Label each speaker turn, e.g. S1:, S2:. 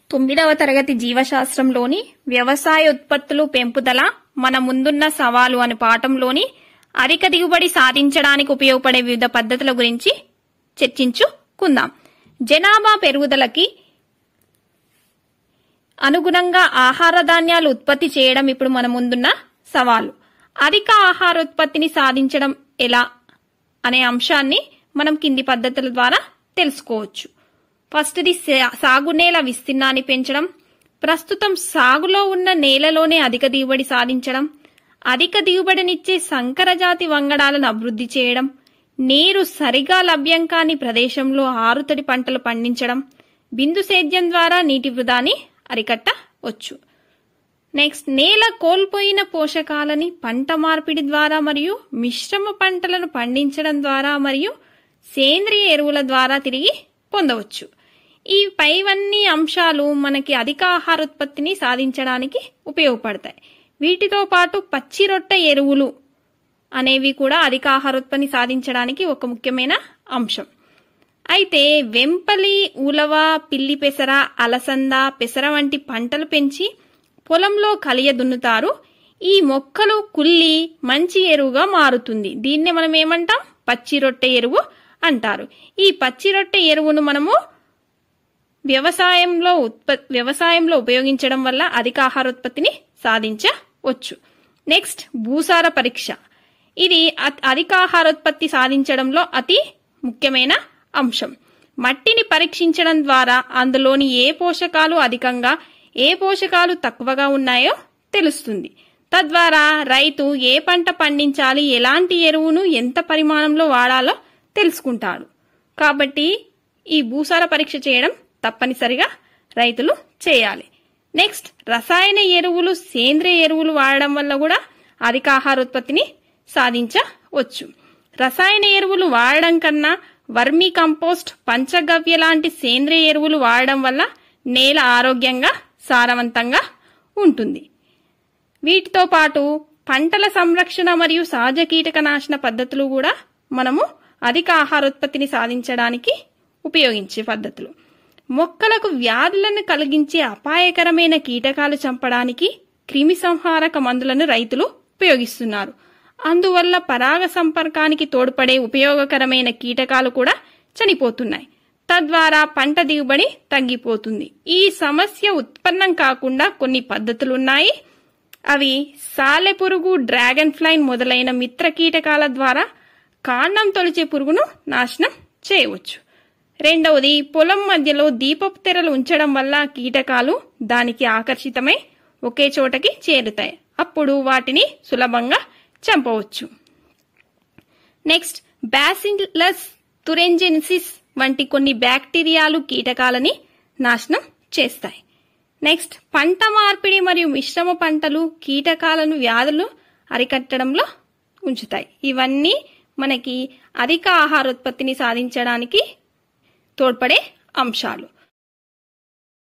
S1: తొమ్మిదవ తరగతి జీవశాస్త్రంలోని వ్యవసాయ ఉత్పత్తులు పెంపుదల మన ముందున్న సవాలు అనే పాఠంలోని అధిక దిగుబడి సాధించడానికి ఉపయోగపడే వివిధ పద్ధతుల గురించి చర్చించుకుందాం జనాభా పెరుగుదలకి అనుగుణంగా ఆహార ధాన్యాలు ఉత్పత్తి చేయడం ఇప్పుడు మన ముందున్న సవాలు అధిక ఆహార ఉత్పత్తిని సాధించడం ఎలా అనే అంశాన్ని మనం కింది పద్ధతుల ద్వారా తెలుసుకోవచ్చు ఫస్ట్ది సా- సాగు నేల విస్తీర్ణాన్ని పెంచడం ప్రస్తుతం సాగులో ఉన్న నేలలోనే అధిక దిగుబడి సాధించడం అధిక దిగుబడినిచ్చే సంకర జాతి వంగడాలను అభివృద్ధి చేయడం నీరు సరిగా లభ్యం కాని ప్రదేశంలో ఆరుతడి పంటలు పండించడం బిందు సేద్యం ద్వారా నీటి వృధాని అరికట్టవచ్చు నెక్స్ట్ నేల కోల్పోయిన పోషకాలని పంట మార్పిడి ద్వారా మరియు మిశ్రమ పంటలను పండించడం ద్వారా మరియు సేంద్రియ ఎరువుల ద్వారా తిరిగి పొందవచ్చు ఈ పైవన్నీ అంశాలు మనకి అధిక ఆహార ఉత్పత్తిని సాధించడానికి ఉపయోగపడతాయి వీటితో పాటు పచ్చి రొట్టె ఎరువులు అనేవి కూడా అధిక ఆహార ఉత్పత్తిని సాధించడానికి ఒక ముఖ్యమైన అంశం అయితే వెంపలి ఉలవ పిల్లి పెసర అలసంద పెసర వంటి పంటలు పెంచి పొలంలో కలియ దున్నుతారు ఈ మొక్కలు కుళ్ళి మంచి ఎరువుగా మారుతుంది దీన్నే మనం ఏమంటాం పచ్చి రొట్టె ఎరువు అంటారు ఈ పచ్చి రొట్టె ఎరువును మనము వ్యవసాయంలో ఉత్ప వ్యవసాయంలో ఉపయోగించడం వల్ల అధిక ఆహారోత్పత్తిని సాధించవచ్చు నెక్స్ట్ భూసార పరీక్ష ఇది అ- అధిక ఆహారోత్పత్తి సాధించడంలో అతి ముఖ్యమైన అంశం మట్టిని పరీక్షించడం ద్వారా అందులోని ఏ పోషకాలు అధికంగా ఏ పోషకాలు తక్కువగా ఉన్నాయో తెలుస్తుంది తద్వారా రైతు ఏ పంట పండించాలి ఎలాంటి ఎరువును ఎంత పరిమాణంలో వాడాలో తెలుసుకుంటాడు కాబట్టి ఈ భూసార పరీక్ష చేయడం తప్పనిసరిగా రైతులు చేయాలి నెక్స్ట్ రసాయన ఎరువులు సేంద్రియ ఎరువులు వాడడం వల్ల కూడా అధిక ఆహారోత్పత్తిని సాధించవచ్చు రసాయన ఎరువులు వాడడం కన్నా వర్మీ కంపోస్ట్ పంచగవ్య లాంటి సేంద్రియ ఎరువులు వాడడం వల్ల నేల ఆరోగ్యంగా సారవంతంగా ఉంటుంది వీటితో పాటు పంటల సంరక్షణ మరియు సహజ కీటకనాశన పద్ధతులు కూడా మనము అధిక ఆహారోత్పత్తిని సాధించడానికి ఉపయోగించే పద్ధతులు మొక్కలకు వ్యాధులను కలిగించే అపాయకరమైన కీటకాలు చంపడానికి క్రిమి సంహారక మందులను రైతులు ఉపయోగిస్తున్నారు అందువల్ల పరాగ సంపర్కానికి తోడ్పడే ఉపయోగకరమైన కీటకాలు కూడా చనిపోతున్నాయి తద్వారా పంట దిగుబడి తగ్గిపోతుంది ఈ సమస్య ఉత్పన్నం కాకుండా కొన్ని పద్ధతులున్నాయి అవి సాలెపురుగు డ్రాగన్ ఫ్లైన్ మొదలైన మిత్ర కీటకాల ద్వారా కాండం తొలిచే పురుగును నాశనం చేయవచ్చు రెండవది పొలం మధ్యలో దీపపు తెరలు ఉంచడం వల్ల కీటకాలు దానికి ఆకర్షితమై ఒకే చోటకి చేరుతాయి అప్పుడు వాటిని సులభంగా చంపవచ్చు నెక్స్ట్ బ్యాసిలస్ తురెంజెన్సిస్ వంటి కొన్ని బ్యాక్టీరియాలు కీటకాలని నాశనం చేస్తాయి నెక్స్ట్ పంట మార్పిడి మరియు మిశ్రమ పంటలు కీటకాలను వ్యాధులు అరికట్టడంలో ఉంచుతాయి ఇవన్నీ మనకి అధిక ఆహారోత్పత్తిని సాధించడానికి తోడ్పడే అంశాలు